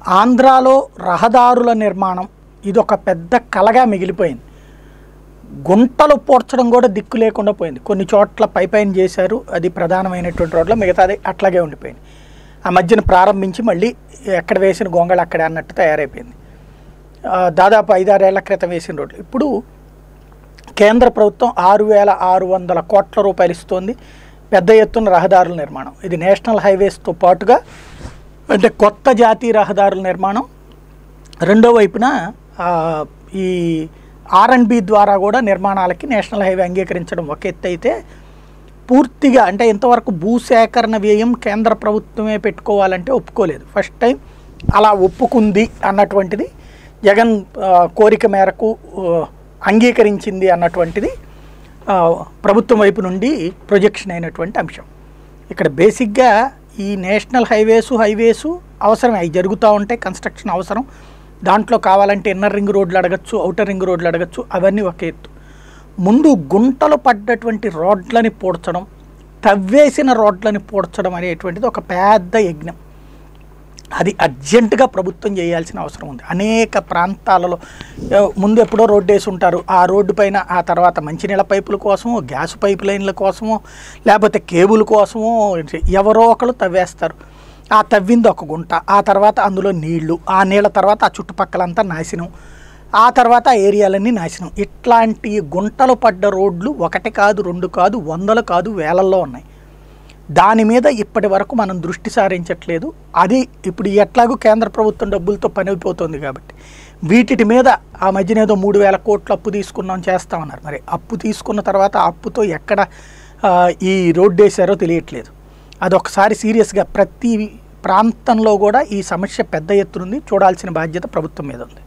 ఆంధ్రాలో రహదారుల నిర్మాణం ఇది ఒక పెద్ద కలగా మిగిలిపోయింది గుంటలు పోడ్చడం కూడా దిక్కు లేకుండా పోయింది కొన్ని చోట్ల పై పైన చేశారు అది ప్రధానమైనటువంటి రోడ్లో మిగతాది అట్లాగే ఉండిపోయింది ఆ మధ్యన ప్రారంభించి మళ్ళీ ఎక్కడ వేసిన గొంగళి అక్కడే అన్నట్టు తయారైపోయింది ఆ, దాదాపు ఐదారేళ్ల క్రితం వేసిన రోడ్లు ఇప్పుడు కేంద్ర ప్రభుత్వం ఆరు వేల ఆరు వందల కోట్ల రూపాయలు ఇస్తోంది పెద్ద ఎత్తున రహదారుల నిర్మాణం ఇది నేషనల్ హైవేస్తో పాటుగా అంటే కొత్త జాతీయ రహదారుల నిర్మాణం రెండో వైపున ఆ, ఈ ఆర్ అండ్ బి ద్వారా కూడా నిర్మాణాలకి నేషనల్ హైవే అంగీకరించడం ఒక ఎత్తు అయితే పూర్తిగా అంటే ఇంతవరకు భూసేకరణ వ్యయం కేంద్ర ప్రభుత్వమే పెట్టుకోవాలంటే ఒప్పుకోలేదు ఫస్ట్ టైం అలా ఒప్పుకుంది అన్నటువంటిది జగన్ ఆ, కోరిక మేరకు ఆ, అంగీకరించింది అన్నటువంటిది ఆ, ప్రభుత్వం వైపు నుండి ప్రొజెక్షన్ అయినటువంటి అంశం ఇక్కడ బేసిక్గా ఈ నేషనల్ హైవేసు హైవేసు అవసరమే అవి జరుగుతూ ఉంటాయి కన్స్ట్రక్షన్ అవసరం దాంట్లో కావాలంటే ఇన్నర్ రింగ్ రోడ్లు అడగచ్చు అవుటర్ రింగ్ రోడ్లు అడగచ్చు అవన్నీ ఒక ఎత్తు ముందు గుంటలు పడ్డటువంటి రోడ్లని పూడ్చడం తవ్వేసిన రోడ్లని పూడ్చడం అనేటువంటిది ఒక పెద్ద యజ్ఞం అది అర్జెంటుగా ప్రభుత్వం చేయాల్సిన అవసరం ఉంది అనేక ప్రాంతాలలో ఏ, ముందు ఎప్పుడో రోడ్డు వేసి ఉంటారు ఆ రోడ్డు పైన ఆ తర్వాత మంచినీళ్ళ పైపుల కోసమో గ్యాస్ పైప్ లైన్ల కోసమో లేకపోతే కేబుల్ కోసమో ఎవరో ఒకరు తవ్వేస్తారు ఆ తవ్వింది ఒక గుంట ఆ తర్వాత అందులో నీళ్లు ఆ నీళ్ళ తర్వాత ఆ చుట్టుపక్కలంతా నాశనం ఆ తర్వాత ఆ ఏరియాలన్నీ నాశనం ఇట్లాంటి గుంటలు పడ్డ రోడ్లు ఒకటి కాదు రెండు కాదు వందలు కాదు వేలల్లో ఉన్నాయి దాని మీద ఇప్పటి వరకు మనం దృష్టి సారించట్లేదు అది ఇప్పుడు ఎట్లాగూ కేంద్ర ప్రభుత్వం డబ్బులతో పని అయిపోతుంది కాబట్టి వీటి మీద ఆ మధ్యన ఏదో మూడు వేల కోట్లు అప్పు తీసుకున్నాం చేస్తామన్నారు మరి అప్పు తీసుకున్న తర్వాత ఆ అప్పుతో ఎక్కడ ఆ, ఈ రోడ్డు వేసారో తెలియట్లేదు అదొకసారి సీరియస్గా ప్రతి ప్రాంతంలో కూడా ఈ సమస్య పెద్ద ఎత్తునుంది చూడాల్సిన బాధ్యత ప్రభుత్వం మీద ఉంది